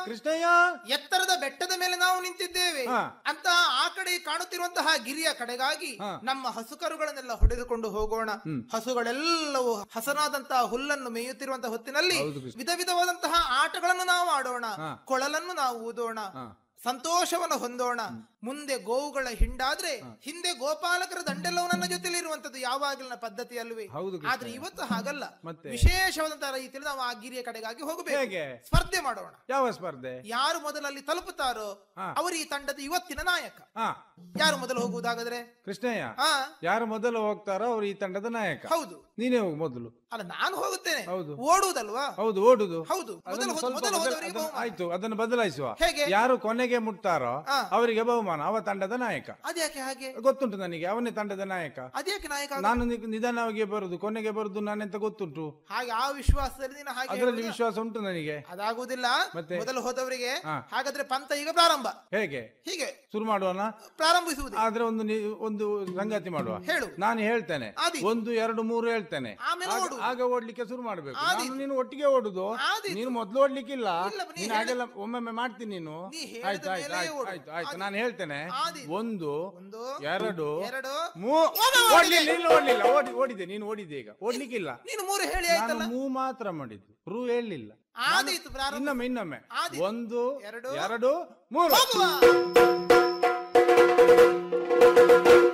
ಕೃಷ್ಣಯ್ಯ ಎತ್ತರದ ಬೆಟ್ಟದ ಮೇಲೆ ನಾವು ನಿಂತಿದ್ದೇವೆ ಹಾ. ಅಂತ ಆ ಕಡೆ ಕಾಣುತ್ತಿರುವಂತಹ ಗಿರಿಯ ಕಡೆಗಾಗಿ ಹಾ. ನಮ್ಮ ಹಸುಕರುಗಳನ್ನೆಲ್ಲ ಹೊಡೆದುಕೊಂಡು ಹೋಗೋಣ ಹಸುಗಳೆಲ್ಲವೂ ಹಸನಾದಂತಹ ಹುಲ್ಲನ್ನು ಮೇಯುತ್ತಿರುವಂತಹ ಹೊತ್ತಿನಲ್ಲಿ ಹೌದು ಕೃಷ್ಣ. ವಿಧ ವಿಧವಾದಂತಹ ಆಟಗಳನ್ನು ನಾವು ಆಡೋಣ ಹಾ. ಕೊಳಲನ್ನು ನಾವು ಊದೋಣ ಹಾ. ಸಂತೋಷವನ್ನು ಹೊಂದೋಣ ಮುಂದೆ ಗೋವುಗಳ ಹಿಂಡಾದ್ರೆ ಹಿಂದೆ ಗೋಪಾಲಕರ ದಂಡೆಲ್ಲವೂ ನನ್ನ ಜೊತೆಲಿ ಇರುವಂತದ್ದು ಯಾವಾಗಲಿನ ಪದ್ಧತಿ ಅಲ್ವೇ ಹೌದು ಕೃಷ್ಣ. ಆದ್ರೆ ಇವತ್ತು ಹಾಗಲ್ಲ ಮತ್ತೆ? ವಿಶೇಷವಾದಂತಹ ರೀತಿಯಲ್ಲಿ ನಾವು ಆ ಗಿರಿಯ ಕಡೆಗಾಗಿ ಹೋಗಬೇಕು ಹೇಗೆ ಸ್ಪರ್ಧೆ ಮಾಡೋಣ ಯಾವ ಸ್ಪರ್ಧೆ ಯಾರು ಮೊದಲಲ್ಲಿ ತಲುಪುತ್ತಾರೋ ಹಾ. ಅವರು ಈ ತಂಡದ ಇವತ್ತಿನ ನಾಯಕ ಹಾ ಯಾರು ಮೊದಲು ಹೋಗುವುದಾಗದ್ರೆ ಕೃಷ್ಣಯ್ಯ ಹಾ ಯಾರು ಮೊದಲು ಹೋಗ್ತಾರೋ ಅವ್ರು ಈ ತಂಡದ ನಾಯಕ ಹೌದು ನೀನೇ ಹೋಗು ಮೊದಲು ಅಲ್ಲ ನಾನು ಹೋಗುತ್ತೇನೆ ಹೌದು. ಓಡುವುದಲ್ವಾ ಹೌದು ಓಡುದು ಹೌದು ಮೊದಲು ಅದನ್ನು ಹೋದ- ಸ್ವಲ್ಪ ಮೊದಲು ಬದಲ- ಹೋದವರಿಗೆ ಅದನ್ನು- ಬಹುಮಾನ. ಆಯ್ತು ಅದನ್ನು ಬದಲಾಯಿಸುವ ಹೇಗೆ? ಯಾರು ಕೊನೆಗೆ ಮುಟ್ತಾರೋ ಹಾ. ಅವರಿಗೆ ಬಹುಮಾನ ಅವ ತಂಡದ ನಾಯಕ ಅದ್ಯಾಕೆ ಹಾಗೆ ಗೊತ್ತುಂಟು ನನಗೆ ಅವನೇ ತಂಡದ ನಾಯಕ ಅದ್ಯಾಕೆ ನಾಯಕ ಆಗ- ನಾನು ನಿ- ನಿಧಾನವಾಗಿ ಬರುದು ಕೊನೆಗೆ ಬರುದು ನಾನೆಂತ ಗೊತ್ತುಂಟು ಹಾಗೆ ಆ ವಿಶ್ವಾಸದಲ್ಲಿ ನೀನು ಹಾಗೆ ಅದರಲ್ಲಿ ಹೇಳುವುದಾ? ವಿಶ್ವಾಸ ಉಂಟು ನನಗೆ ಅದಾಗುವುದಿಲ್ಲ ಮತ್ತೆ? ಮೊದಲು ಹೋದವರಿಗೆ ಹಾ. ಹಾಗಾದ್ರೆ ಪಂತ ಈಗ ಪ್ರಾರಂಭ ಹೇಗೆ ಹೀಗೆ ಶುರು ಮಾಡುವನ ಪ್ರಾರಂಭಿಸುವುದು ಆದ್ರೆ ಒಂದು ನಿ- ಒಂದು ಸಂಗತಿ ಮಾಡುವ ಹೇಳು. ನಾನು ಹೇಳ್ತೇನೆ ಆದಿ. ಒಂದು ಎರಡು ಮೂರು ಹೇಳ್ತೇನೆ ಆಮೇಲೆ ಆಗ- ಓಡು. ಆಗ ಓಡ್ಲಿಕ್ಕೆ ಶುರು ಮಾಡ್ಬೇಕು ಆದೀತು. ನಾನು ನೀನು ಒಟ್ಟಿಗೆ ಓಡುದು ಆದೀತು. ನೀನು ಮೊದ್ಲು ಓಡ್ಲಿಕ್ಕಿಲ್ಲ ಇಲ್ಲ, ನೀ ನೀನು ಹಾಗೆಲ್ಲ ಒಮ್ಮೊಮ್ಮೆ ಮಾಡ್ತೀನಿ ನೀನು ನೀ ಹೇಳಿದ ಆಯ್ತು ಆಯ್ತು ಮೇಲೆಯೇ ಆಯ್ತು ಓಡು. ಆಯ್ತು ಆಯ್ತು ಆದೀತು. ನಾನು ಹೇಳ್ತೇನೆ ಆದೀತು. ಒಂದು ಒಂದು ಎರಡು ಎರಡು ಮೂ ಓಡು, ಓಡ್ಲಿಲ್ಲ ನೀನು ಓಡ್ಲಿಲ್ಲ ಓಡಿ ಓಡಿದೆ ನೀನು ಓಡಿದೆ ಈಗ ಓಡ್ಲಿಕ್ಕಿಲ್ಲ ನೀನು ಮೂರು ಹೇಳಿ ನಾನು ಆಯ್ತಲ್ಲ ಮೂ ಮಾತ್ರ ಮಾಡಿದ್ದು ರೂ ಹೇಳಲಿಲ್ಲ ಆದೀತು ಪ್ರಾರಂಭ ಇನ್ನೊಮ್ಮೆ ಇನ್ನೊಮ್ಮೆ ಆದೀತು. ಒಂದು ಎರಡು. ಎರಡು ಮೂರು ಹೋಗುವ